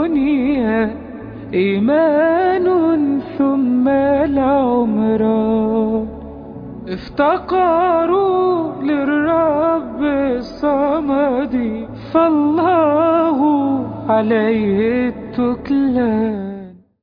الدنيا إيمان ثم العمران افتقروا للرب الصمد فالله عليه التكلان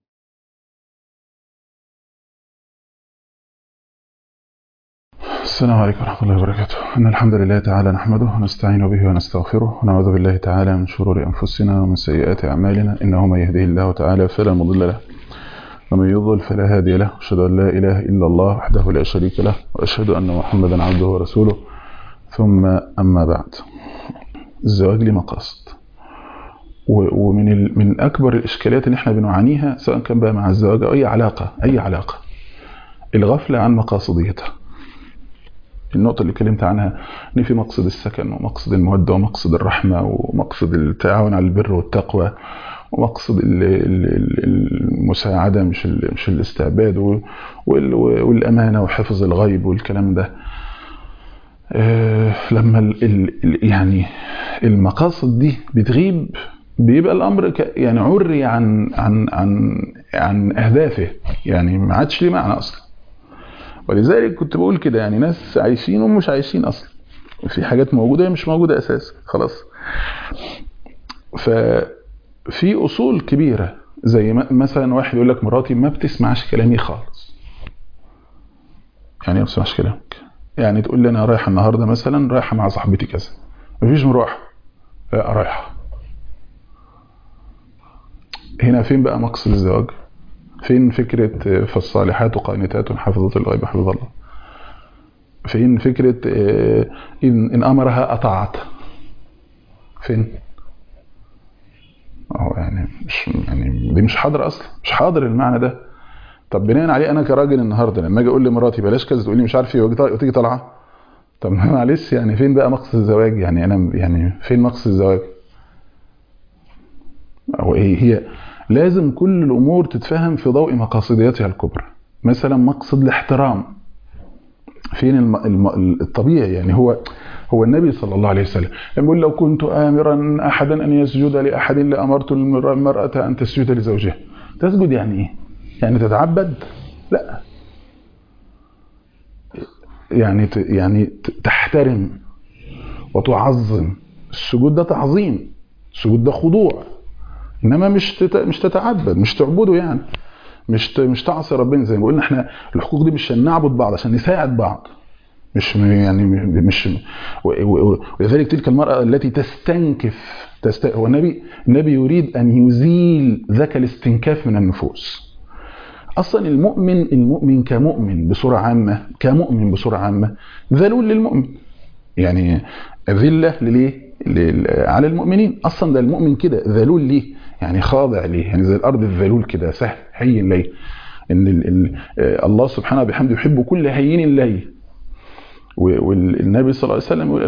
السلام عليكم ورحمة الله وبركاته إن الحمد لله تعالى نحمده ونستعين به ونستغفره ونعوذ بالله تعالى من شرور أنفسنا ومن سيئات أعمالنا إنه من يهده الله تعالى فلا مضل له ومن يضلل فلا هادي له أشهد أن لا إله إلا الله وحده لا شريك له وأشهد أن محمدا عبده ورسوله ثم أما بعد الزواج ليه مقاصد ومن ال... من أكبر الإشكاليات اللي احنا بنعانيها سواء كان بقى مع الزواج أو أي علاقة أي علاقة الغفلة عن مقاصديتها النقطة اللي اتكلمت عنها ان في مقصد السكن ومقصد المودة ومقصد الرحمة ومقصد التعاون على البر والتقوى ومقصد المساعدة مش مش الاستعباد والأمانة وحفظ الغيب والكلام ده لما ال يعني المقاصد دي بتغيب بيبقى الامر يعني عري عن عن عن عن اهدافه يعني ما عادش ليه معنى اصلا ولذلك كنت بقول كده يعني ناس عايشين ومش عايشين اصلا في حاجات موجوده مش موجوده اساسا خلاص ففي اصول كبيره زي مثلا واحد يقول لك مراتي ما بتسمعش كلامي خالص يعني ما بتسمعش كلامك يعني تقول لي انا رايحه النهارده مثلا رايحه مع صاحبتي كذا مفيش مروح لا رايحه هنا فين بقى مقصد الزواج فين فكرة فالصالحات قانتات حافظة الغيب حفظ الله فين فكرة إن, إن أمرها أطاعت فين أهو يعني مش يعني دي مش حاضر أصلا مش حاضر المعنى ده طب بناء عليه أنا كراجل النهاردة لما أجي أقول لمراتي بلاش كذا تقول لي مش عارف إيه وتيجي طالعة طب معلش يعني فين بقى مقصد الزواج يعني أنا يعني فين مقصد الزواج أو إيه هي لازم كل الأمور تتفهم في ضوء مقاصدياتها الكبرى مثلا مقصد الاحترام فين الم... الم... الطبيعي يعني هو هو النبي صلى الله عليه وسلم يقول لو كنت آمرا أحدا أن يسجد لأحد لأمرت المرأة أن تسجد لزوجها تسجد يعني إيه؟ يعني تتعبد؟ لا يعني ت... يعني تحترم وتعظم السجود ده تعظيم السجود ده خضوع انما مش تت... مش تتعبد مش تعبده يعني مش ت... مش تعصي ربنا زي ما قلنا احنا الحقوق دي مش عشان نعبد بعض عشان نساعد بعض مش يعني مش ولذلك تلك المرأة التي تستنكف تست... هو النبي النبي يريد أن يزيل ذاك الاستنكاف من النفوس أصلا المؤمن المؤمن كمؤمن بصورة عامة كمؤمن بصورة عامة ذلول للمؤمن يعني ذلة لليه على المؤمنين اصلا ده المؤمن كده ذلول ليه يعني خاضع ليه يعني زي الارض الذلول كده سهل هين ليه ان ال ال الله سبحانه وبحمده يحب كل هين ليه والنبي صلى الله عليه وسلم يقول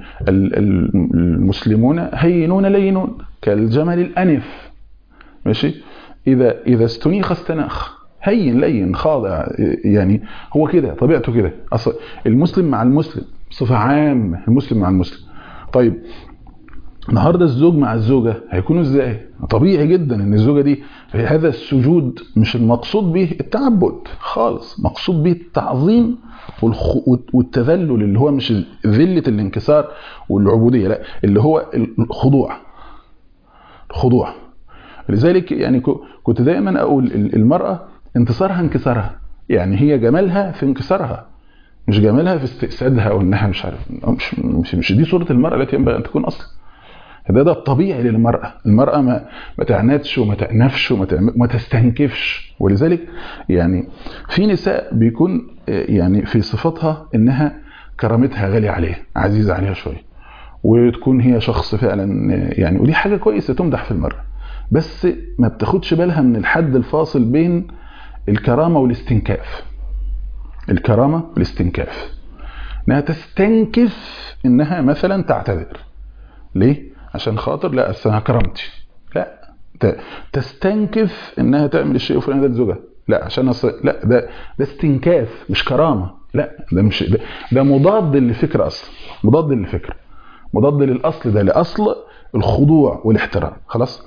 المسلمون هينون لينون كالجمل الانف ماشي اذا اذا استنيخ استناخ هين لين خاضع يعني هو كده طبيعته كده اصلا المسلم مع المسلم بصفه عامه المسلم مع المسلم طيب النهارده الزوج مع الزوجه هيكونوا ازاي طبيعي جدا ان الزوجه دي هذا السجود مش المقصود به التعبد خالص مقصود به التعظيم والتذلل اللي هو مش ذله الانكسار والعبوديه لا اللي هو الخضوع الخضوع لذلك يعني كنت دايما اقول المراه انتصارها انكسارها يعني هي جمالها في انكسارها مش جمالها في استئسادها وانها مش عارف مش, مش, مش دي صوره المراه التي ينبغي ان تكون اصلا ده ده الطبيعي للمراه المراه ما ما تعنتش وما تأنفش وما ما تستنكفش ولذلك يعني في نساء بيكون يعني في صفاتها انها كرامتها غاليه عليها عزيزه عليها شويه وتكون هي شخص فعلا يعني ودي حاجه كويسه تمدح في المراه بس ما بتاخدش بالها من الحد الفاصل بين الكرامه والاستنكاف الكرامة والاستنكاف انها تستنكف انها مثلا تعتذر ليه عشان خاطر لا اصل انا كرامتي لا تستنكف انها تعمل الشيء الفلاني ده لزوجها لا عشان أصل لا ده ده استنكاف مش كرامه لا ده مش ده, ده مضاد للفكره اصلا مضاد للفكره مضاد للاصل ده لاصل الخضوع والاحترام خلاص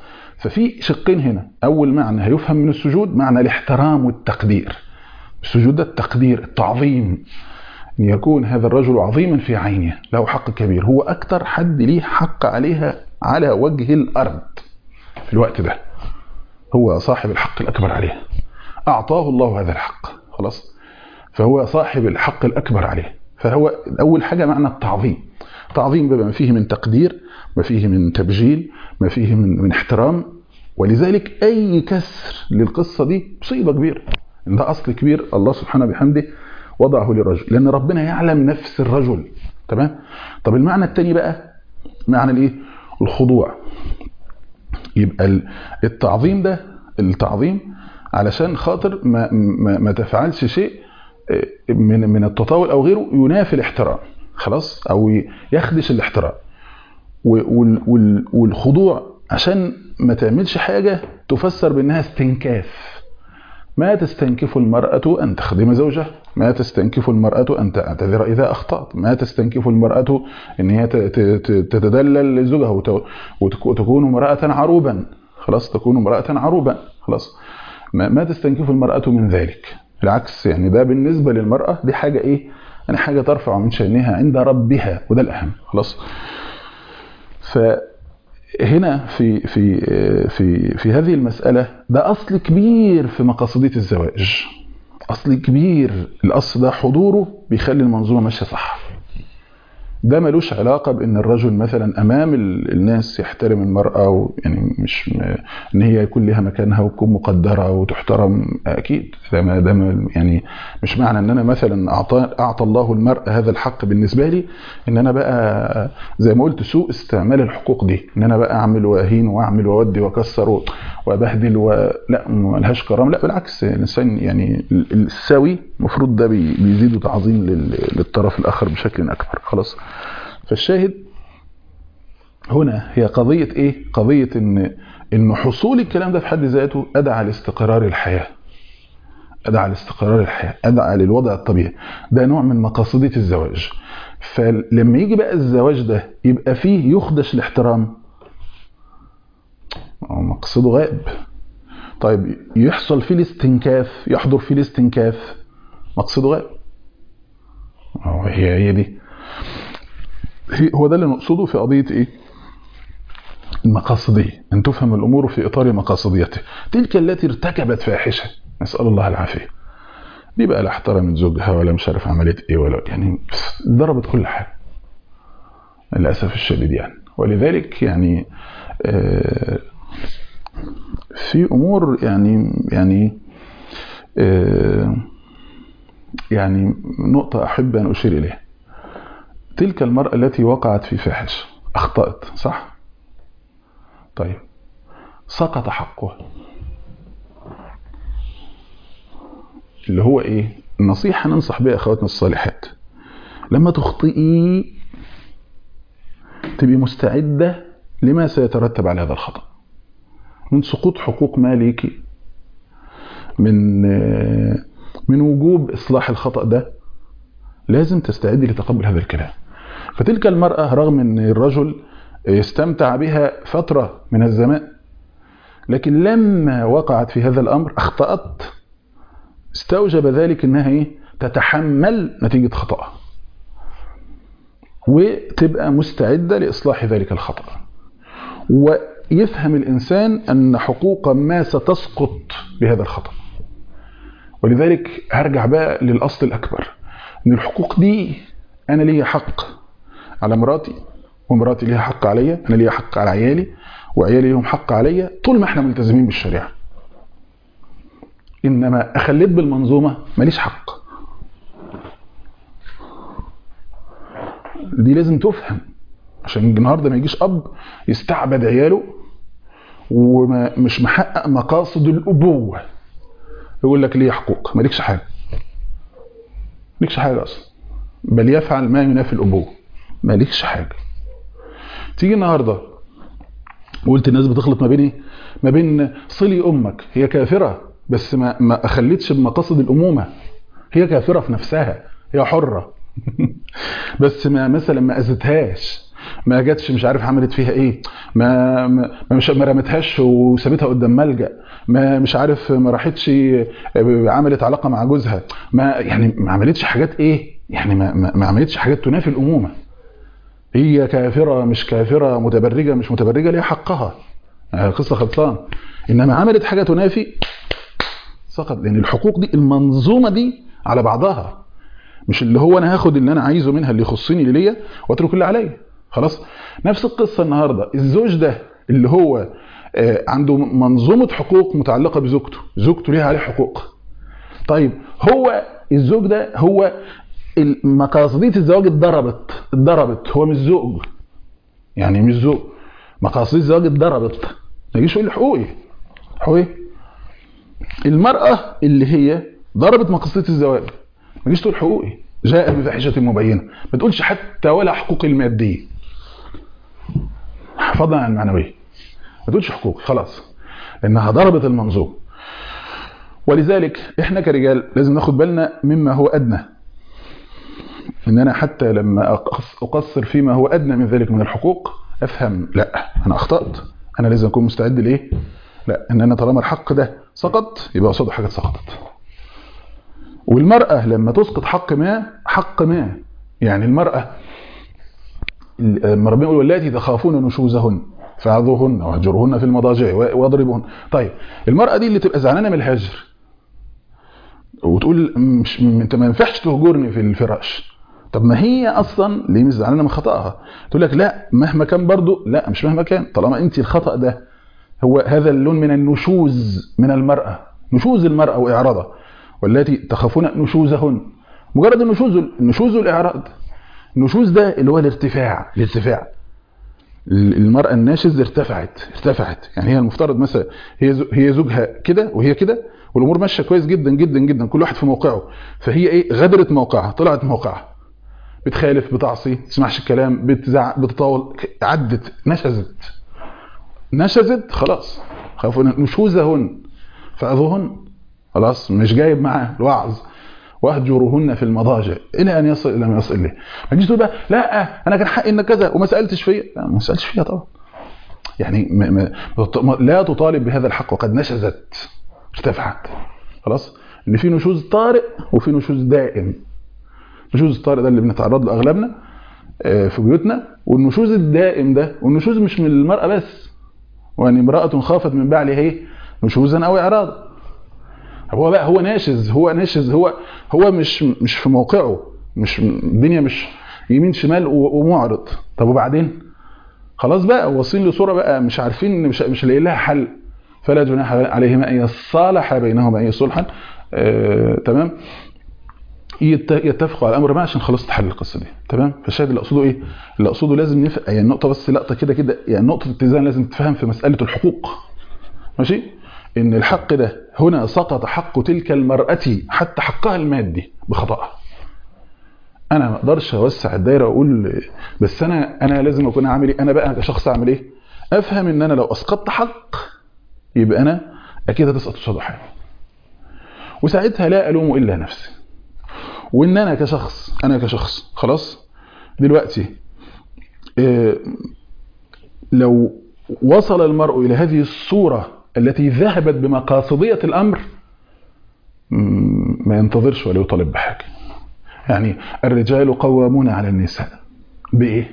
ففي شقين هنا اول معنى هيفهم من السجود معنى الاحترام والتقدير السجود ده التقدير التعظيم ان يكون هذا الرجل عظيما في عينه له حق كبير هو اكتر حد ليه حق عليها على وجه الارض في الوقت ده هو صاحب الحق الاكبر عليه اعطاه الله هذا الحق خلاص فهو صاحب الحق الاكبر عليه فهو اول حاجه معنى التعظيم تعظيم بما فيه من تقدير ما فيه من تبجيل ما فيه من, من احترام ولذلك اي كسر للقصه دي مصيبه كبيره ان ده اصل كبير الله سبحانه بحمده وضعه للرجل لان ربنا يعلم نفس الرجل تمام طب المعنى الثاني بقى معنى الايه الخضوع يبقى التعظيم ده التعظيم علشان خاطر ما ما, ما تفعلش شيء من من التطاول او غيره ينافي الاحترام خلاص او يخدش الاحترام والخضوع عشان ما تعملش حاجه تفسر بانها استنكاف ما تستنكف المرأة أن تخدم زوجها ما تستنكف المرأة أن تعتذر إذا أخطأت ما تستنكف المرأة أن هي تتدلل لزوجها وتكون امرأة عروبا خلاص تكون امرأة عروبا خلاص ما تستنكف المرأة من ذلك بالعكس يعني ده بالنسبة للمرأة دي حاجة إيه يعني حاجة ترفع من شأنها عند ربها وده الأهم خلاص فهنا في في في في هذه المسألة ده أصل كبير في مقاصدية الزواج أصل كبير الأصل ده حضوره بيخلي المنظومة ماشية صح ده ملوش علاقة بأن الرجل مثلا أمام الناس يحترم المرأة يعني مش م... إن هي يكون لها مكانها وتكون مقدرة وتحترم أكيد ده ما ده يعني مش معنى إن أنا مثلا أعطى أعطى الله المرأة هذا الحق بالنسبة لي إن أنا بقى زي ما قلت سوء استعمال الحقوق دي إن أنا بقى أعمل وأهين وأعمل وأودي وأكسر وأبهدل و... لا ملهاش كرامة لا بالعكس الإنسان يعني السوي المفروض ده بيزيد تعظيم للطرف الآخر بشكل أكبر خلاص فالشاهد هنا هي قضية ايه قضية ان ان حصول الكلام ده في حد ذاته ادعى لاستقرار الحياة ادعى لاستقرار الحياة ادعى للوضع الطبيعي ده نوع من مقاصدية الزواج فلما يجي بقى الزواج ده يبقى فيه يخدش الاحترام مقصده غائب طيب يحصل فيه الاستنكاف يحضر فيه الاستنكاف مقصده غائب هي هي دي هو ده اللي نقصده في قضية ايه المقاصدية ان تفهم الامور في اطار مقاصديته تلك التي ارتكبت فاحشة نسأل الله العافية دي بقى لا احترمت زوجها ولا مش عارف عملت ايه ولا يعني ضربت كل حاجة للأسف الشديد يعني ولذلك يعني آه في امور يعني يعني آه يعني نقطة أحب أن أشير إليها تلك المرأة التي وقعت في فاحش أخطأت صح؟ طيب سقط حقها اللي هو إيه؟ النصيحة ننصح بها أخواتنا الصالحات لما تخطئي تبقي مستعدة لما سيترتب على هذا الخطأ من سقوط حقوق مالك من من وجوب إصلاح الخطأ ده لازم تستعدي لتقبل هذا الكلام فتلك المرأة رغم أن الرجل استمتع بها فترة من الزمان لكن لما وقعت في هذا الأمر أخطأت استوجب ذلك أنها إيه؟ تتحمل نتيجة خطأها وتبقى مستعدة لإصلاح ذلك الخطأ ويفهم الإنسان أن حقوق ما ستسقط بهذا الخطأ ولذلك هرجع بقى للأصل الأكبر أن الحقوق دي أنا لي حق على مراتي ومراتي ليها حق عليا أنا ليا حق على عيالي وعيالي لهم حق عليا طول ما احنا ملتزمين بالشريعة إنما أخليت بالمنظومة ماليش حق دي لازم تفهم عشان النهارده ما يجيش اب يستعبد عياله ومش محقق مقاصد الابوه يقول لك ليه حقوق مالكش حاجه مالكش حاجه اصلا بل يفعل ما ينافي الابوه مالكش حاجه تيجي النهارده قلت الناس بتخلط ما بين ايه ما بين صلي امك هي كافره بس ما ما اخلتش بمقاصد الامومه هي كافره في نفسها هي حره بس ما مثلا ما اذتهاش ما جاتش مش عارف عملت فيها ايه ما ما ما مش ما رمتهاش وسابتها قدام ملجا ما مش عارف ما راحتش عملت علاقه مع جوزها ما يعني ما عملتش حاجات ايه يعني ما, ما, ما عملتش حاجات تنافي الامومه هي كافره مش كافره متبرجه مش متبرجه ليها حقها آه، قصه خلصان انما عملت حاجه تنافي سقط لان الحقوق دي المنظومه دي على بعضها مش اللي هو انا هاخد اللي انا عايزه منها اللي يخصني اللي ليا واترك اللي عليا خلاص نفس القصه النهارده الزوج ده اللي هو آه، عنده منظومه حقوق متعلقه بزوجته زوجته ليها عليه حقوق طيب هو الزوج ده هو ال- مقاصديه الزواج اتضربت اتضربت هو مش زوج يعني مش زوج مقاصد الزواج اتضربت ما يجيش يقول لي حقوقي حقوقي المرأة اللي هي ضربت مقاصد الزواج ما تجيش تقول حقوقي جاء بفاحشة مبينة ما تقولش حتى ولا حقوقي المادية فضلا عن المعنوية ما تقولش حقوقي خلاص لأنها ضربت المنظوم ولذلك احنا كرجال لازم ناخد بالنا مما هو أدنى ان انا حتى لما أقص- اقصر فيما هو ادنى من ذلك من الحقوق افهم لا انا اخطات انا لازم اكون مستعد لايه لا ان انا طالما الحق ده سقط يبقى قصاده حاجه سقطت والمراه لما تسقط حق ما حق ما يعني المراه لما ربنا يقول واللاتي تخافون نشوزهن فعظوهن واهجروهن في المضاجع واضربوهن طيب المراه دي اللي تبقى زعلانه من الهجر وتقول مش انت ما ينفعش تهجرني في الفراش طب ما هي اصلا ليه مش زعلانه من خطاها تقول لك لا مهما كان برضو لا مش مهما كان طالما انت الخطا ده هو هذا اللون من النشوز من المراه نشوز المراه واعراضها والتي تخافون نشوزهن مجرد النشوز النشوز والاعراض النشوز ده اللي هو الارتفاع الارتفاع المرأة الناشز ارتفعت ارتفعت يعني هي المفترض مثلا هي زو- هي زوجها كده وهي كده والامور ماشيه كويس جدا جدا جدا كل واحد في موقعه فهي ايه غدرت موقعها طلعت موقعها بتخالف بتعصي تسمعش الكلام بتزعق بتطاول عدت نشزت نشزت خلاص خافوا نشوزهن فاذوهن خلاص مش جايب معاه الوعظ واهجروهن في المضاجع الى ان يصل الى ما يصل اليه ما تجيش تقول بقى لا انا كان حقي ان كذا وما سالتش فيا لا ما سالتش فيها طبعا يعني ما ما ما- لا تطالب بهذا الحق وقد نشزت ارتفعت خلاص ان في نشوز طارئ وفي نشوز دائم النشوز الطارئ ده اللي بنتعرض له اغلبنا آه، في بيوتنا والنشوز الدائم ده والنشوز مش من المرأة بس وان امرأة خافت من بعلها ايه نشوزا او اعراضا هو بقى هو ناشز هو ناشز هو هو مش مش في موقعه مش الدنيا مش يمين شمال و- ومعرض طب وبعدين خلاص بقى واصلين لصوره بقى مش عارفين مش مش لاقيين لها حل فلا جناح عليهما ان يصالح بينهما اي صلحا آه، تمام يت- يتفقوا على الامر ما عشان خلاص تحل القصه دي تمام فالشاهد اللي اقصده ايه اللي اقصده لازم نفهم يعني النقطه بس لقطه كده كده يعني نقطه اتزان لازم تفهم في مساله الحقوق ماشي ان الحق ده هنا سقط حق تلك المراه حتى حقها المادي بخطأها انا ما اقدرش اوسع الدايره واقول بس انا انا لازم اكون عامل ايه انا بقى كشخص اعمل ايه افهم ان انا لو اسقطت حق يبقى انا اكيد هتسقط قصاده حاجه وساعتها لا الوم الا نفسي وان انا كشخص انا كشخص خلاص دلوقتي إيه لو وصل المرء الى هذه الصوره التي ذهبت بمقاصديه الامر م- ما ينتظرش ولا يطالب بحاجه يعني الرجال قوامون على النساء بايه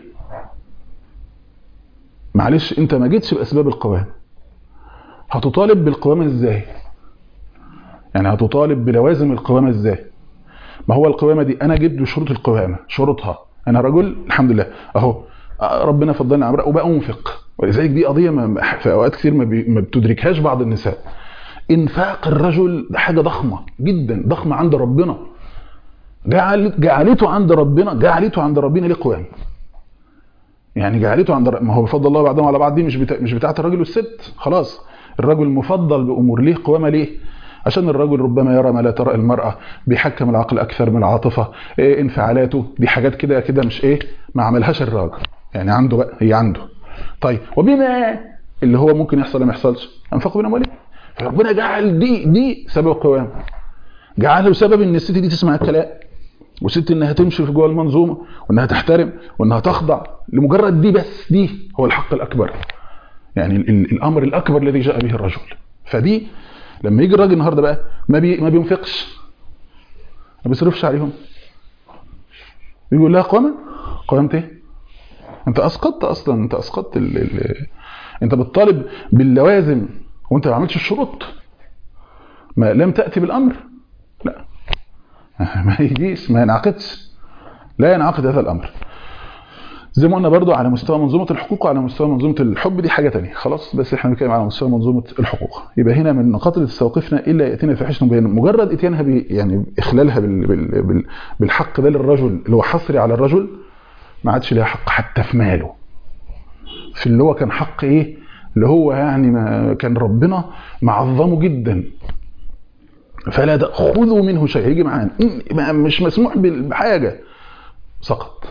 معلش انت ما جيتش باسباب القوام هتطالب بالقوامه ازاي يعني هتطالب بلوازم القوامه ازاي ما هو القوامه دي انا جبت شروط القوامه شروطها انا رجل الحمد لله اهو ربنا فضلني على امرأة وبقى انفق ولذلك دي قضيه ما في اوقات كتير ما, بي ما بتدركهاش بعض النساء انفاق الرجل ده حاجه ضخمه جدا ضخمه عند ربنا جعلت جعلته عند ربنا جعلته عند ربنا ليه قوام يعني جعلته عند ما هو بفضل الله بعضهم على بعض دي مش بتا... مش بتاعت الراجل والست خلاص الرجل مفضل بامور ليه قوامه ليه عشان الرجل ربما يرى ما لا ترى المرأة بيحكم العقل أكثر من العاطفة إيه انفعالاته دي حاجات كده كده مش إيه ما عملهاش الراجل يعني عنده بقى هي عنده طيب وبما اللي هو ممكن يحصل ما يحصلش أنفقوا من أموالهم فربنا جعل دي دي سبب قوام جعله سبب ان الست دي تسمع الكلام وست انها تمشي في جوه المنظومه وانها تحترم وانها تخضع لمجرد دي بس دي هو الحق الاكبر يعني ال ال الامر الاكبر الذي جاء به الرجل فدي لما يجي الراجل النهارده بقى ما بي ما بينفقش ما بيصرفش عليهم يقول لها قوامه قوامت ايه انت اسقطت اصلا انت اسقطت ال ال انت بتطالب باللوازم وانت ما عملتش الشروط ما لم تاتي بالامر لا ما يجيش ما ينعقدش لا ينعقد هذا الامر زي ما قلنا برضو على مستوى منظومه الحقوق وعلى مستوى منظومه الحب دي حاجه تانية خلاص بس احنا بنتكلم على مستوى منظومه الحقوق يبقى هنا من نقاط اللي تستوقفنا الا ياتينا فاحشه مبينه مجرد اتيانها بي يعني اخلالها بال بال بال بالحق ده للرجل اللي هو حصري على الرجل ما عادش ليها حق حتى في ماله في اللي هو كان حق ايه اللي هو يعني ما كان ربنا معظمه جدا فلا تاخذوا منه شيء هيجي معانا مش مسموح بحاجه سقط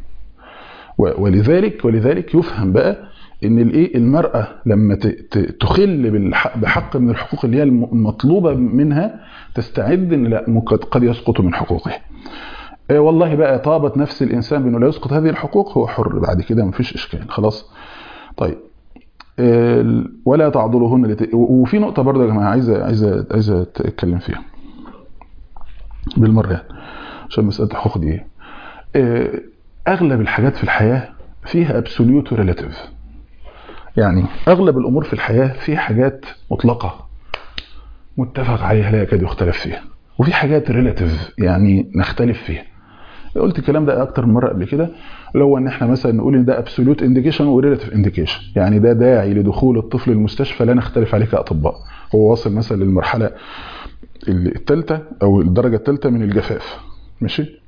ولذلك ولذلك يفهم بقى ان الايه المراه لما تخل بحق من الحقوق اللي هي المطلوبه منها تستعد ان لا قد يسقط من حقوقه والله بقى طابت نفس الانسان بانه لا يسقط هذه الحقوق هو حر بعد كده مفيش اشكال خلاص طيب ولا تعضلوهن لت... وفي نقطه برضه يا جماعه عايزه عايزه عايزه اتكلم فيها بالمره يعني عشان مساله الحقوق دي اغلب الحاجات في الحياه فيها ابسوليوت وريلاتيف يعني اغلب الامور في الحياه فيها حاجات مطلقه متفق عليها لا يكاد يختلف فيها وفي حاجات ريلاتيف يعني نختلف فيها قلت الكلام ده اكتر من مره قبل كده لو ان احنا مثلا نقول ان ده ابسولوت انديكيشن وريلاتيف انديكيشن يعني ده داعي لدخول الطفل المستشفى لا نختلف عليه كاطباء هو واصل مثلا للمرحله الثالثه او الدرجه الثالثه من الجفاف ماشي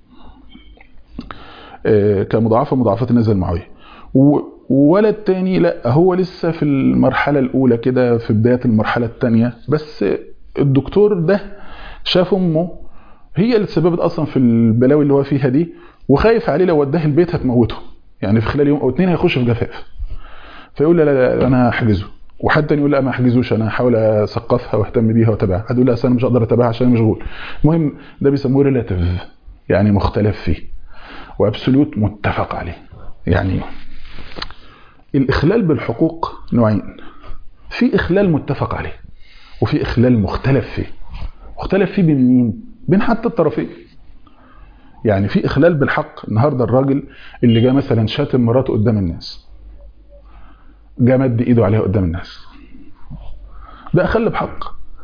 آه كمضاعفه مضاعفات النزله المعويه وولد تاني لا هو لسه في المرحله الاولى كده في بدايه المرحله الثانيه بس الدكتور ده شاف امه هي اللي تسببت اصلا في البلاوي اللي هو فيها دي وخايف عليه لو وداه البيت هتموته يعني في خلال يوم او اتنين هيخش في جفاف فيقول لا لا, لا انا هحجزه وحد تاني يقول لا ما احجزوش انا هحاول اثقفها واهتم بيها واتابعها حد يقول لا انا مش هقدر اتابعها عشان مشغول المهم ده بيسموه ريلاتيف يعني مختلف فيه وابسولوت متفق عليه يعني الاخلال بالحقوق نوعين في اخلال متفق عليه وفي اخلال مختلف فيه مختلف فيه بين مين بين حتى الطرفين يعني في اخلال بالحق النهارده الراجل اللي جه مثلا شاتم مراته قدام الناس جه مد ايده عليها قدام الناس ده اخل بحق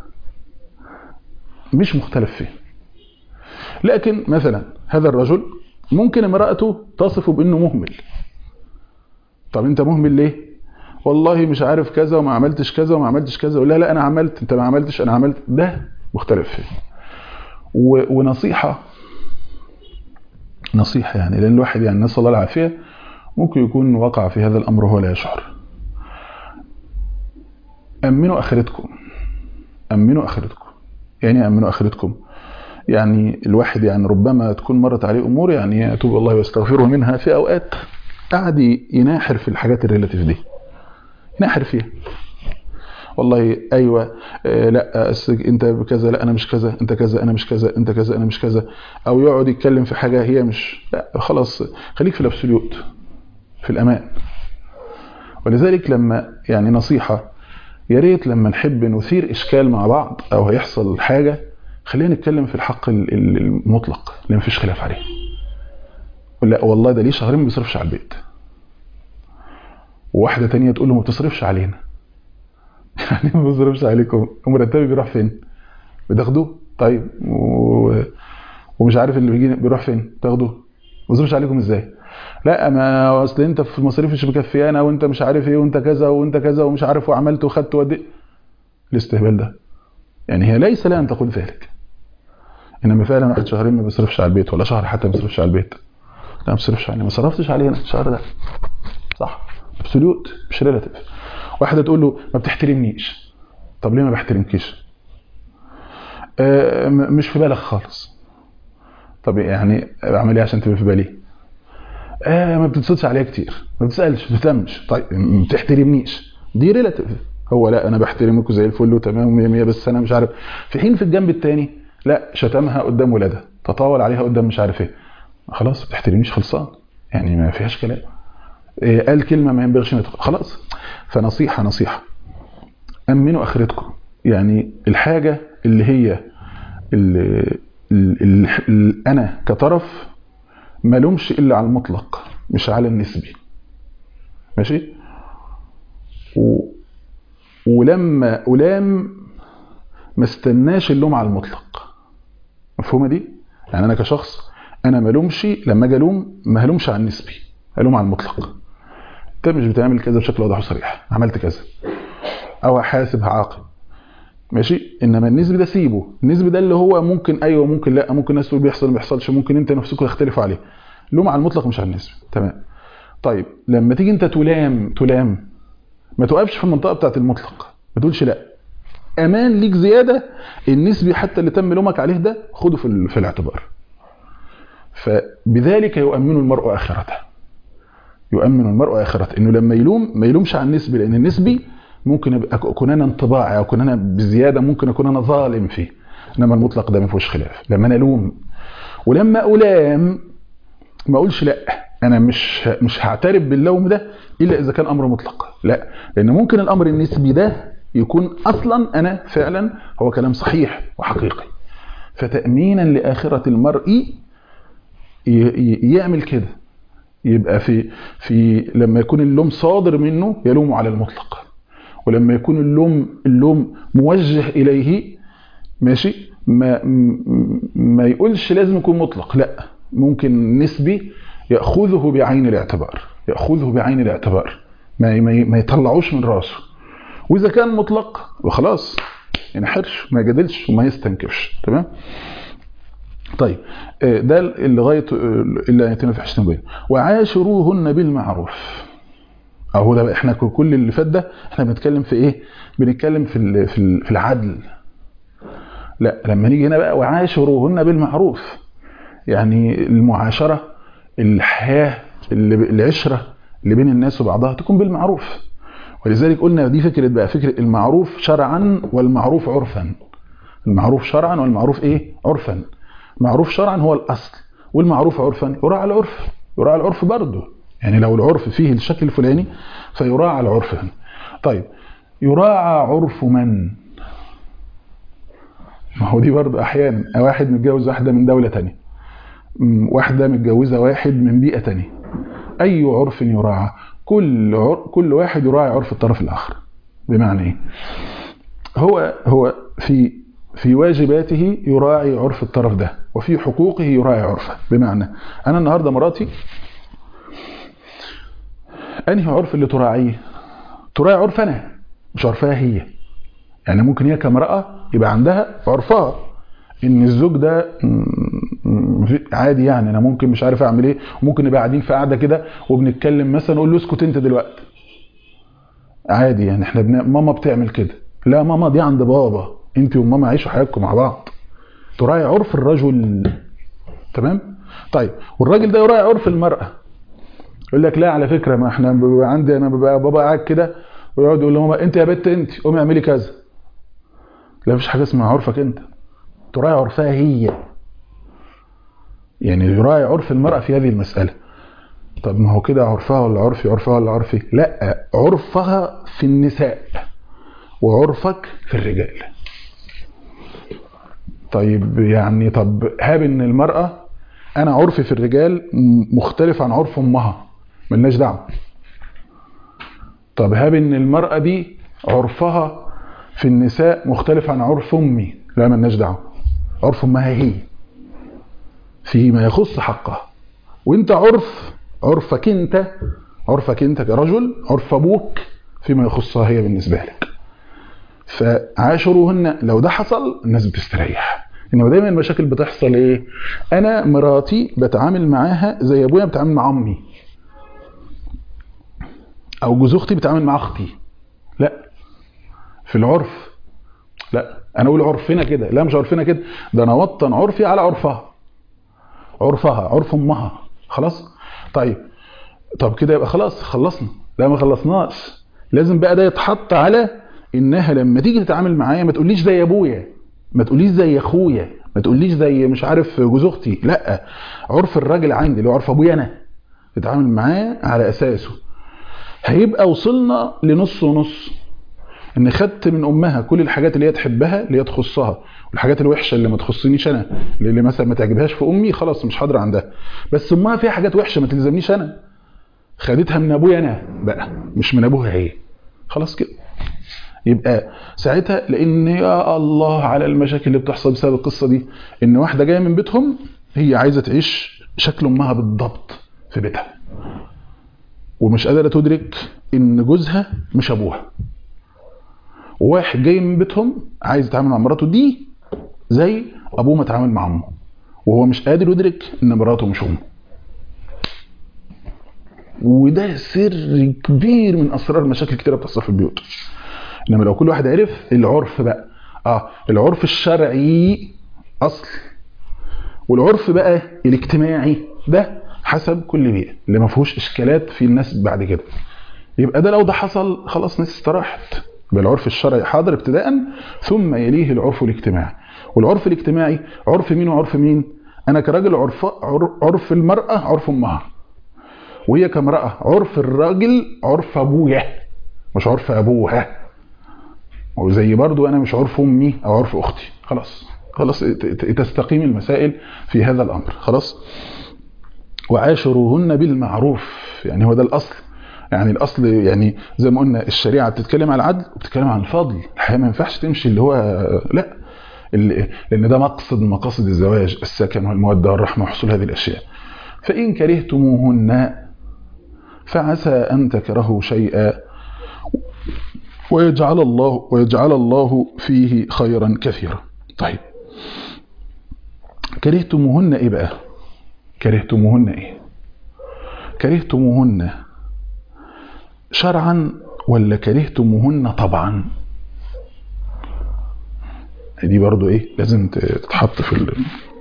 مش مختلف فيه لكن مثلا هذا الرجل ممكن امرأته تصفه بانه مهمل طب انت مهمل ليه والله مش عارف كذا وما عملتش كذا وما عملتش كذا ولا لا انا عملت انت ما عملتش انا عملت ده مختلف فيه ونصيحة نصيحة يعني لأن الواحد يعني نسأل الله العافية ممكن يكون وقع في هذا الأمر وهو لا يشعر أمنوا آخرتكم أمنوا آخرتكم يعني أمنوا آخرتكم يعني الواحد يعني ربما تكون مرت عليه أمور يعني يتوب الله ويستغفره منها في أوقات قعد يناحر في الحاجات الريلاتيف دي يناحر فيها والله ايوه آه لا انت كذا لا انا مش كذا انت كذا انا مش كذا انت كذا انا مش كذا او يقعد يتكلم في حاجه هي مش لا خلاص خليك في الابسوليوت في الامان ولذلك لما يعني نصيحه يا ريت لما نحب نثير اشكال مع بعض او هيحصل حاجه خلينا نتكلم في الحق المطلق اللي مفيش خلاف عليه لا والله ده ليه شهرين ما بيصرفش على البيت وواحده تانية تقول له ما بتصرفش علينا يعني ما بصرفش عليكم مرتبي بيروح فين بتاخدوه طيب و... ومش عارف اللي بيجي بيروح فين تاخدوه ما بصرفش عليكم ازاي لا ما اصل انت في المصاريف مش مكفيانا وانت مش عارف ايه وانت كذا وانت كذا ومش عارف وعملت وخدت ودي الاستهبال ده يعني هي ليس لها ان تقول ذلك انما فعلا واحد شهرين ما بيصرفش على البيت ولا شهر حتى ما بيصرفش على البيت لا ما بيصرفش علينا ما صرفتش علينا الشهر ده صح ابسوليوت مش ريلاتيف واحده تقول له ما بتحترمنيش طب ليه ما بحترمكيش آه مش في بالك خالص طب يعني اعمل ايه عشان تبقى في بالي آه ما بتتصلش عليا كتير ما بتسالش ما بتهتمش طيب ما بتحترمنيش دي ريلاتيف هو لا انا بحترمك زي الفل وتمام ومية مية بس انا مش عارف في حين في الجنب الثاني لا شتمها قدام ولادها تطاول عليها قدام مش عارف ايه خلاص ما تحترميش خلصان يعني ما فيهاش كلام إيه قال كلمه ما ينبغيش خلاص فنصيحه نصيحه امنوا اخرتكم يعني الحاجه اللي هي اللي, اللي, اللي انا كطرف ما لومش الا على المطلق مش على النسبي ماشي و... ولما ألام ما استناش اللوم على المطلق مفهومة دي؟ يعني أنا كشخص أنا ما لومش لما أجي ألوم ما هلومش على النسبي هلوم على المطلق أنت مش بتعمل كذا بشكل واضح وصريح عملت كذا أو حاسب هعاقب ماشي انما النسبي ده سيبه النسبي ده اللي هو ممكن ايوه ممكن لا ممكن الناس تقول بيحصل ما بيحصلش ممكن انت نفسكم تختلفوا عليه لوم على المطلق مش على النسبي تمام طيب لما تيجي انت تلام تلام ما توقفش في المنطقه بتاعت المطلق ما تقولش لا امان ليك زياده النسبي حتى اللي تم لومك عليه ده خده في, في الاعتبار فبذلك يؤمن المرء اخرته يؤمن المرء اخرته انه لما يلوم ما يلومش على النسبي لان النسبي ممكن اكون انا انطباعي او اكون انا بزياده ممكن اكون انا ظالم فيه انما المطلق ده ما فيهوش خلاف لما انا الوم ولما الام ما اقولش لا انا مش مش هعترف باللوم ده الا اذا كان امر مطلق لا لان ممكن الامر النسبي ده يكون اصلا انا فعلا هو كلام صحيح وحقيقي فتامينا لاخره المرء يعمل كده يبقى في في لما يكون اللوم صادر منه يلوم على المطلق ولما يكون اللوم اللوم موجه اليه ماشي ما ما يقولش لازم يكون مطلق لا ممكن نسبي ياخذه بعين الاعتبار ياخذه بعين الاعتبار ما ما يطلعوش من راسه واذا كان مطلق وخلاص يعني حرش ما يجادلش وما يستنكفش تمام طيب ده لغايه الا يتم في حسن بين وعاشروهن بالمعروف اهو ده احنا كل اللي فات ده احنا بنتكلم في ايه بنتكلم في في العدل لا لما نيجي هنا بقى وعاشروهن بالمعروف يعني المعاشره الحياه اللي العشره اللي بين الناس وبعضها تكون بالمعروف ولذلك قلنا دي فكره بقى فكره المعروف شرعا والمعروف عرفا المعروف شرعا والمعروف ايه عرفا معروف شرعا هو الاصل والمعروف عرفا يراعى العرف يراعى العرف برضه يعني لو العرف فيه الشكل الفلاني فيراعى العرف هنا طيب يراعى عرف من ما هو دي برضه احيانا واحد متجوز واحده من دوله تانية واحده متجوزه واحد من بيئه تانية اي عرف يراعى كل عر... كل واحد يراعي عرف الطرف الاخر بمعنى ايه هو هو في في واجباته يراعي عرف الطرف ده وفي حقوقه يراعي عرفه بمعنى انا النهارده مراتي انهي عرف اللي تراعيه تراعي عرف انا مش عرفها هي يعني ممكن هي كامراه يبقى عندها عرفها ان الزوج ده عادي يعني انا ممكن مش عارف اعمل ايه وممكن نبقى قاعدين في قاعده كده وبنتكلم مثلا اقول له اسكت انت دلوقتي عادي يعني احنا بن... ماما بتعمل كده لا ماما دي عند بابا انت وماما عيشوا حياتكم مع بعض تراعي عرف الرجل تمام طيب والراجل ده يراعي عرف المراه يقول لك لا على فكره ما احنا بيبقى عندي انا ببقى بابا قاعد كده ويقعد يقول لهم انت يا بت انت قومي اعملي كذا لا مفيش حاجه اسمها عرفك انت تراعي عرفها هي يعني يراعي عرف المرأة في هذه المسألة طب ما هو كده عرفها ولا عرفي عرفها ولا عرفي لا عرفها في النساء وعرفك في الرجال طيب يعني طب هاب ان المرأة انا عرفي في الرجال مختلف عن عرف امها ملناش دعوه طب هاب ان المرأة دي عرفها في النساء مختلف عن عرف امي لا ملناش دعوه عرف امها هي فيما يخص حقها وانت عرف عرفك انت عرفك انت كرجل عرف ابوك فيما يخصها هي بالنسبه لك فعاشروهن لو ده حصل الناس بتستريح انما دايما المشاكل بتحصل ايه انا مراتي بتعامل معاها زي ابويا بتعامل مع امي او جوز اختي بتعامل مع اختي لا في العرف لا انا اقول عرفنا كده لا مش عرفنا كده ده انا وطن عرفي على عرفها عرفها عرف امها خلاص طيب طب كده يبقى خلاص خلصنا لا ما خلصناش لازم بقى ده يتحط على انها لما تيجي تتعامل معايا ما تقوليش زي ابويا ما تقوليش زي اخويا ما تقوليش زي مش عارف جوز اختي لا عرف الراجل عندي اللي هو عرف ابويا انا تتعامل معاه على اساسه هيبقى وصلنا لنص ونص ان خدت من امها كل الحاجات اللي هي تحبها اللي هي تخصها والحاجات الوحشه اللي ما تخصنيش انا اللي مثلا ما تعجبهاش في امي خلاص مش حاضر عندها بس امها فيها حاجات وحشه ما تلزمنيش انا خدتها من ابويا انا بقى مش من ابوها هي خلاص كده يبقى ساعتها لان يا الله على المشاكل اللي بتحصل بسبب القصه دي ان واحده جايه من بيتهم هي عايزه تعيش شكل امها بالضبط في بيتها ومش قادره تدرك ان جوزها مش ابوها وواحد جاي من بيتهم عايز يتعامل مع مراته دي زي ابوه ما اتعامل مع امه وهو مش قادر يدرك ان مراته مش امه وده سر كبير من اسرار مشاكل كتيره بتحصل في البيوت انما لو كل واحد عرف العرف بقى اه العرف الشرعي اصل والعرف بقى الاجتماعي ده حسب كل بيئه اللي ما فيهوش اشكالات في الناس بعد كده يبقى ده لو ده حصل خلاص ناس استراحت يبقى العرف الشرعي حاضر ابتداء ثم يليه العرف الاجتماعي والعرف الاجتماعي عرف مين وعرف مين انا كراجل عرف عرف المراه عرف امها وهي كامراه عرف الراجل عرف ابويا مش عرف ابوها وزي برضو انا مش عرف امي او عرف اختي خلاص خلاص تستقيم المسائل في هذا الامر خلاص وعاشروهن بالمعروف يعني هو ده الاصل يعني الاصل يعني زي ما قلنا الشريعه بتتكلم عن العدل وبتتكلم عن الفضل الحياه ما ينفعش تمشي اللي هو لا لان ده مقصد من مقاصد الزواج السكن والموده والرحمه وحصول هذه الاشياء فان كرهتموهن فعسى ان تكرهوا شيئا ويجعل الله ويجعل الله فيه خيرا كثيرا طيب كرهتموهن ايه بقى كرهتموهن ايه كرهتموهن شرعا ولا كرهتموهن طبعا دي برضو ايه لازم تتحط في ال...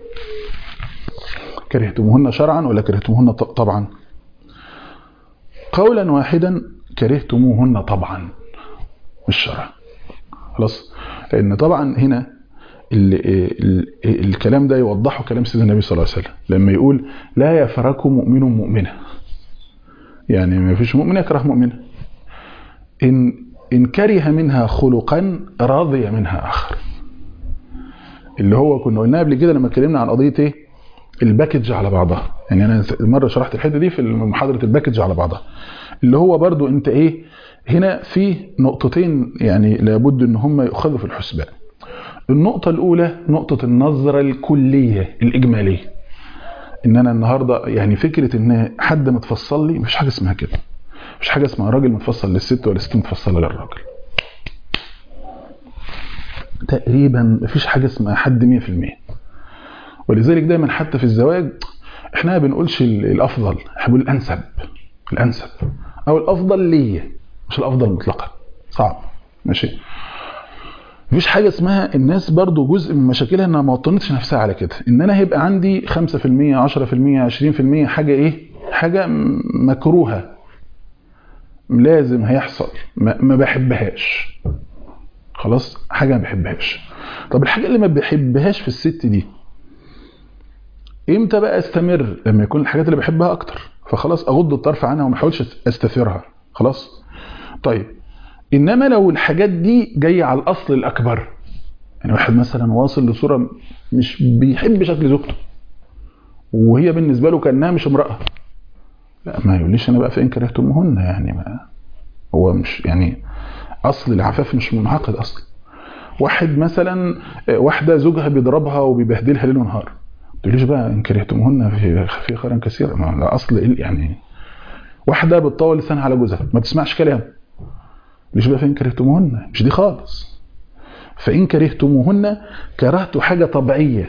كرهتموهن شرعا ولا كرهتموهن طبعا قولا واحدا كرهتموهن طبعا مش شرعا خلاص لان طبعا هنا ال ال الكلام ده يوضحه كلام سيدنا النبي صلى الله عليه وسلم لما يقول لا يفرك مؤمن مؤمنه يعني ما فيش مؤمن يكره مؤمنه ان ان كره منها خلقا رضي منها اخر اللي هو كنا قلناها قبل كده لما اتكلمنا عن قضيه ايه الباكج على بعضها يعني انا مره شرحت الحته دي في محاضره الباكج على بعضها اللي هو برضو انت ايه هنا في نقطتين يعني لابد ان هم يؤخذوا في الحسبان النقطة الأولى نقطة النظرة الكلية الإجمالية إن أنا النهاردة يعني فكرة إن حد متفصل لي مفيش حاجة اسمها كده مفيش حاجة اسمها راجل متفصل للست ولا ست متفصلة للراجل تقريبا مفيش حاجة اسمها حد 100% ولذلك دايما حتى في الزواج احنا ما بنقولش الأفضل احنا بنقول الأنسب الأنسب أو الأفضل ليا مش الأفضل مطلقا صعب ماشي مفيش حاجة اسمها الناس برضو جزء من مشاكلها انها ما وطنتش نفسها على كده ان انا هيبقى عندي 5% 10% 20% حاجة ايه حاجة مكروهة لازم هيحصل ما, ما بحبهاش خلاص حاجة ما بحبهاش طب الحاجة اللي ما بحبهاش في الست دي امتى بقى استمر لما يكون الحاجات اللي بحبها اكتر فخلاص اغض الطرف عنها وما احاولش استثيرها خلاص طيب انما لو الحاجات دي جايه على الاصل الاكبر يعني واحد مثلا واصل لصوره مش بيحب شكل زوجته وهي بالنسبه له كانها مش امراه لا ما يقوليش انا بقى فين كرهتموهن يعني ما هو مش يعني اصل العفاف مش منعقد اصلا واحد مثلا واحده زوجها بيضربها وبيبهدلها ليل ونهار ما تقوليش بقى ان كرهتموهن في في خيرا كثيرا ما ده اصل يعني واحده بتطول لسانها على جوزها ما تسمعش كلام مش بقى فإن كرهتموهن مش دي خالص فإن كرهتموهن كرهت حاجة طبيعية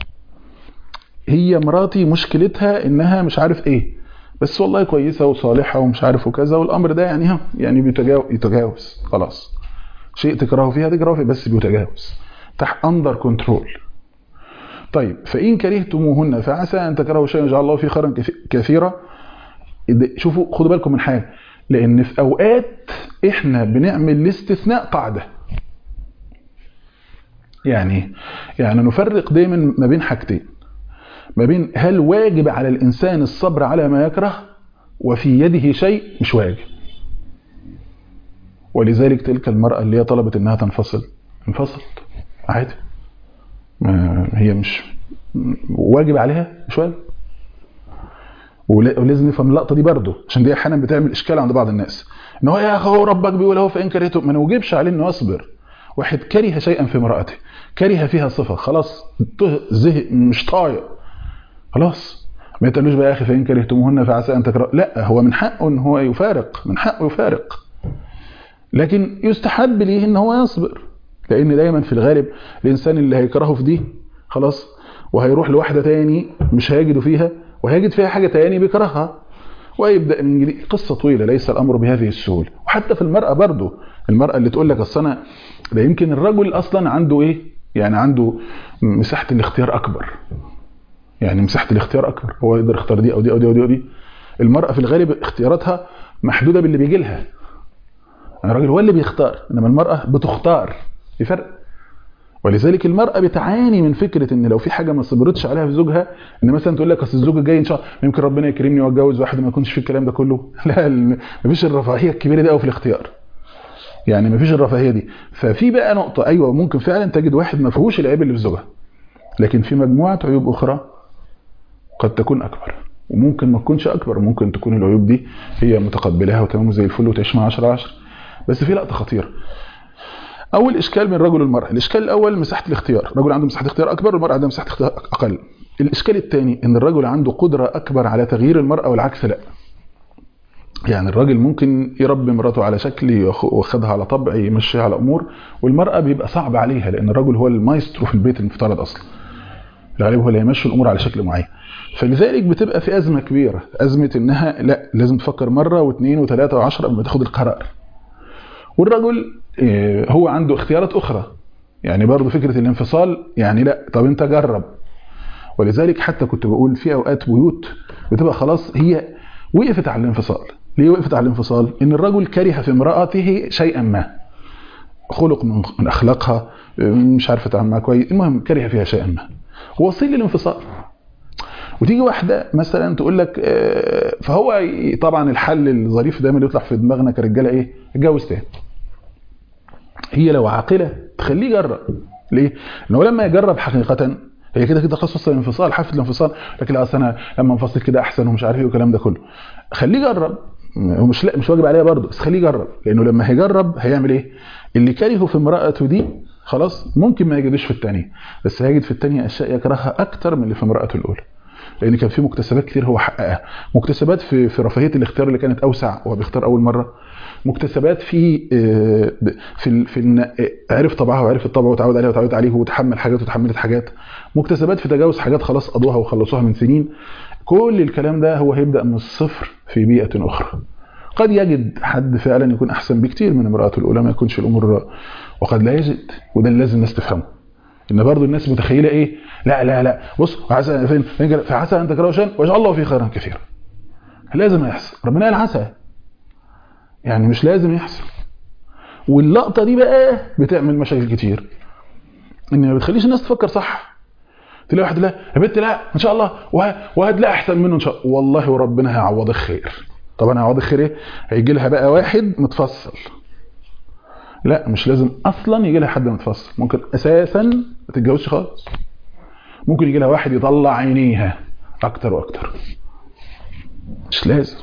هي مراتي مشكلتها إنها مش عارف إيه بس والله كويسة وصالحة ومش عارف وكذا والأمر ده يعني ها يعني بيتجاوز يتجاوز خلاص شيء تكرهه فيها تكرهه فيه بس بيتجاوز تحت أندر كنترول طيب فإن كرهتموهن فعسى أن تكرهوا شيئا يجعل الله فيه خيرا كثيرا شوفوا خدوا بالكم من حاجة لان في اوقات احنا بنعمل الاستثناء قاعده يعني يعني نفرق دايما ما بين حاجتين ما بين هل واجب على الإنسان الصبر على ما يكره وفي يده شيء مش واجب ولذلك تلك المرأة اللي هي طلبت انها تنفصل انفصلت عادي هي مش واجب عليها مش واجب ولازم نفهم اللقطه دي برضه عشان دي احيانا بتعمل اشكال عند بعض الناس ان هو يا اخي هو ربك بيقول اهو فان كرهته ما نوجبش عليه انه يصبر واحد كره شيئا في امراته كره فيها صفه خلاص زهق مش طايق خلاص ما يتقالوش بقى يا اخي فان كرهتموهن فعسى ان تكرهوا لا هو من حقه ان هو يفارق من حقه يفارق لكن يستحب ليه ان هو يصبر لان دايما في الغالب الانسان اللي هيكرهه في دي خلاص وهيروح لواحده تاني مش هيجد فيها وهيجد فيها حاجه تاني بيكرهها ويبدا من جديد قصه طويله ليس الامر بهذه السهوله وحتى في المراه برضه المراه اللي تقول لك اصل انا ده يمكن الرجل اصلا عنده ايه يعني عنده مساحه الاختيار اكبر يعني مساحه الاختيار اكبر هو يقدر يختار دي او دي او دي او دي, أو دي. المراه في الغالب اختياراتها محدوده باللي بيجي لها الراجل هو اللي بيختار انما المراه بتختار في فرق ولذلك المرأة بتعاني من فكرة ان لو في حاجة ما صبرتش عليها في زوجها ان مثلا تقول لك اصل الزوج الجاي ان شاء الله يمكن ربنا يكرمني واتجوز واحد ما يكونش في الكلام ده كله لا مفيش الرفاهية الكبيرة دي قوي في الاختيار يعني مفيش الرفاهية دي ففي بقى نقطة ايوه ممكن فعلا تجد واحد ما فيهوش العيب اللي في زوجها لكن في مجموعة عيوب اخرى قد تكون اكبر وممكن ما تكونش اكبر ممكن تكون العيوب دي هي متقبلاها وتمام زي الفل وتعيش مع 10 10 بس في لقطة خطيرة اول اشكال من الرجل والمراه الاشكال الاول مساحه الاختيار الرجل عنده مساحه اختيار اكبر والمراه عندها مساحه اختيار اقل الاشكال الثاني ان الرجل عنده قدره اكبر على تغيير المراه والعكس لا يعني الراجل ممكن يربي مراته على شكل ياخدها على طبع يمشيها على امور والمراه بيبقى صعب عليها لان الرجل هو المايسترو في البيت المفترض اصلا الغالب هو اللي يمشي الامور على شكل معين فلذلك بتبقى في ازمه كبيره ازمه انها لا لازم تفكر مره واثنين وثلاثه وعشرة قبل ما تاخد القرار والرجل هو عنده اختيارات اخرى يعني برضه فكره الانفصال يعني لا طب انت جرب ولذلك حتى كنت بقول في اوقات بيوت بتبقى خلاص هي وقفت على الانفصال ليه وقفت على الانفصال ان الرجل كره في امراته شيئا ما خلق من من اخلاقها مش عارفه تتعامل معاها كويس المهم كره فيها شيئا ما وصل للانفصال وتيجي واحده مثلا تقول لك فهو طبعا الحل الظريف دايما اللي يطلع في دماغنا كرجاله ايه اتجوز تاني هي لو عاقله تخليه يجرب ليه؟ لانه لما يجرب حقيقه هي كده كده خلاص وصل الانفصال حافه الانفصال لكن لا اصل انا لما انفصل كده احسن ومش عارف ايه والكلام ده كله خليه يجرب هو مش لا مش واجب عليها برضه بس خليه يجرب لانه لما هيجرب هيعمل ايه؟ اللي كرهه في امراته دي خلاص ممكن ما يجدش في الثانيه بس هيجد في الثانيه اشياء يكرهها اكتر من اللي في امراته الاولى لان كان في مكتسبات كتير هو حققها مكتسبات في في رفاهيه الاختيار اللي كانت اوسع وهو بيختار اول مره مكتسبات في في في عرف طبعها وعرف الطبع وتعود عليها وتعود عليه وتحمل حاجات وتحملت حاجات مكتسبات في تجاوز حاجات خلاص قضوها وخلصوها من سنين كل الكلام ده هو هيبدا من الصفر في بيئه اخرى قد يجد حد فعلا يكون احسن بكتير من امراته الاولى ما يكونش الامور وقد لا يجد وده اللي لازم الناس تفهمه ان برضو الناس متخيله ايه لا لا لا بص عسى فين فين فعسى ان تكرهوا شيئا ويجعل الله فيه خيرا كثيرا لازم يحصل ربنا قال عسى يعني مش لازم يحصل واللقطه دي بقى بتعمل مشاكل كتير ان ما بتخليش الناس تفكر صح تلاقي واحد لا يا بنت لا ان شاء الله وهتلاقي احسن منه ان شاء الله والله وربنا هيعوضك خير طبعا هيعوضك خير ايه هيجي لها بقى واحد متفصل لا مش لازم اصلا يجي لها حد متفصل ممكن اساسا ما تتجوزش خالص ممكن يجي لها واحد يطلع عينيها اكتر واكتر مش لازم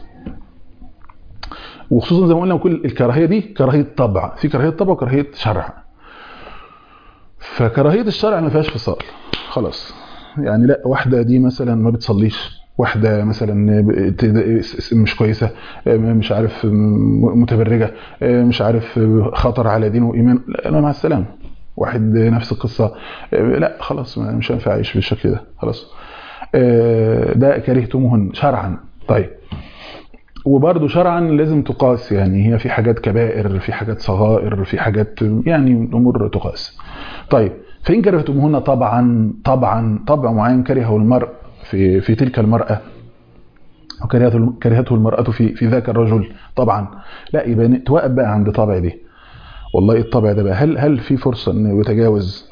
وخصوصا زي ما قلنا كل الكراهيه دي كراهيه طبع في كراهيه طبع وكراهيه شرع فكراهيه الشرع ما فيهاش فصال خلاص يعني لا واحده دي مثلا ما بتصليش واحده مثلا مش كويسه مش عارف متبرجه مش عارف خطر على دين وايمان لا مع السلامه واحد نفس القصه لا خلاص مش هينفع اعيش بالشكل ده خلاص ده كرهتموهن شرعا طيب وبرضه شرعا لازم تقاس يعني هي في حاجات كبائر في حاجات صغائر في حاجات يعني الامور تقاس طيب فان كرهتموهن طبعا طبعا طبع معين كرهه المرء في في تلك المراه وكرهته كرهته المراه في في ذاك الرجل طبعا لا يبقى توقف بقى عند طبع دي والله الطبع ده بقى هل هل في فرصه انه يتجاوز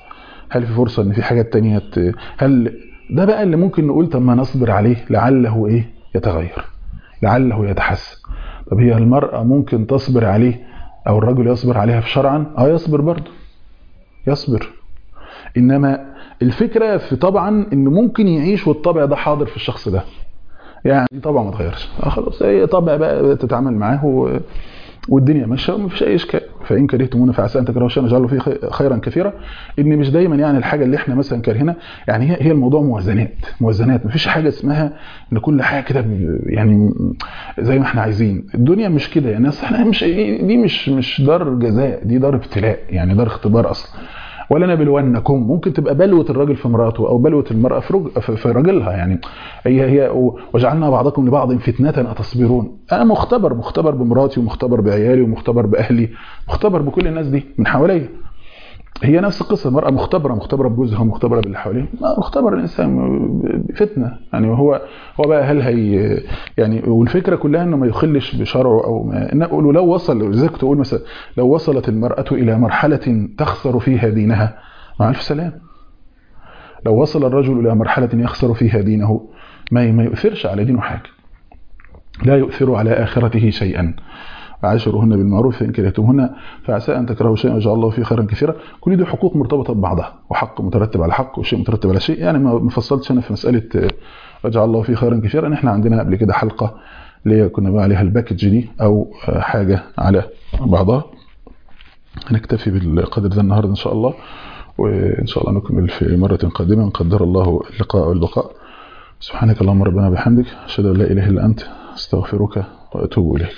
هل في فرصه ان في حاجات تانية ت- هل ده بقى اللي ممكن نقول طب ما نصبر عليه لعله ايه يتغير لعله يتحسن طب هي المراه ممكن تصبر عليه او الرجل يصبر عليها في شرعا اه يصبر برضه يصبر انما الفكره في طبعا ان ممكن يعيش والطبع ده حاضر في الشخص ده يعني دي طبعا ما اتغيرش آه خلاص هي طبع بقى تتعامل معاه و... والدنيا ماشيه وما فيش اي اشكال فان كرهتمونا فعسى ان تكرهوا شيئا نجعله فيه خي- خيرا كثيرا ان مش دايما يعني الحاجه اللي احنا مثلا كارهينها يعني هي هي الموضوع موازنات موازنات ما فيش حاجه اسمها ان كل حاجه كده ب- يعني زي ما احنا عايزين الدنيا مش كده يعني أصل احنا مش دي مش مش دار جزاء دي دار ابتلاء يعني دار اختبار اصلا ولا نبلونكم ممكن تبقى بلوه الراجل في مراته او بلوه المراه في رج- في- في راجلها يعني هي هي وجعلنا بعضكم لبعض فتنه اتصبرون انا مختبر مختبر بمراتي ومختبر بعيالي ومختبر باهلي مختبر بكل الناس دي من حواليا هي نفس القصه المراه مختبره مختبره بجوزها ومختبره باللي حواليها ما مختبر الانسان فتنه يعني هو هو بقى هل هي يعني والفكره كلها انه ما يخلش بشرعه او ما نقول لو وصل زي كنت اقول مثلا لو وصلت المراه الى مرحله تخسر فيها دينها مع الف سلام لو وصل الرجل الى مرحله يخسر فيها دينه ما ما يؤثرش على دينه حاجه لا يؤثر على اخرته شيئا وعاشرهن بالمعروف فإن كرهتموهن فعسى أن تكرهوا شيئا ويجعل الله فيه خيرا كثيرا كل دي حقوق مرتبطة ببعضها وحق مترتب على حق وشيء مترتب على شيء يعني ما ما فصلتش أنا في مسألة آه، ويجعل الله فيه خيرا كثيرا احنا عندنا قبل كده حلقة اللي هي كنا بقى عليها الباكج دي أو آه، حاجة على بعضها هنكتفي بالقدر ده النهاردة إن شاء الله وإن شاء الله نكمل في مرة قادمة إن قدر الله اللقاء والبقاء سبحانك اللهم ربنا بحمدك أشهد أن لا إله إلا أنت أستغفرك وأتوب إليك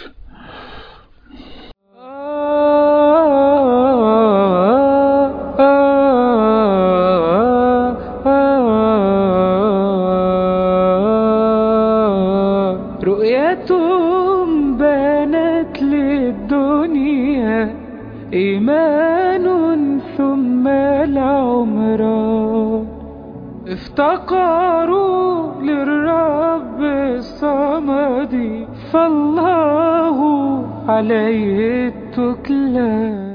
رؤيتهم بانت للدنيا إيمان ثم العمران افتقروا للرب الصمد فالله عليه التكلان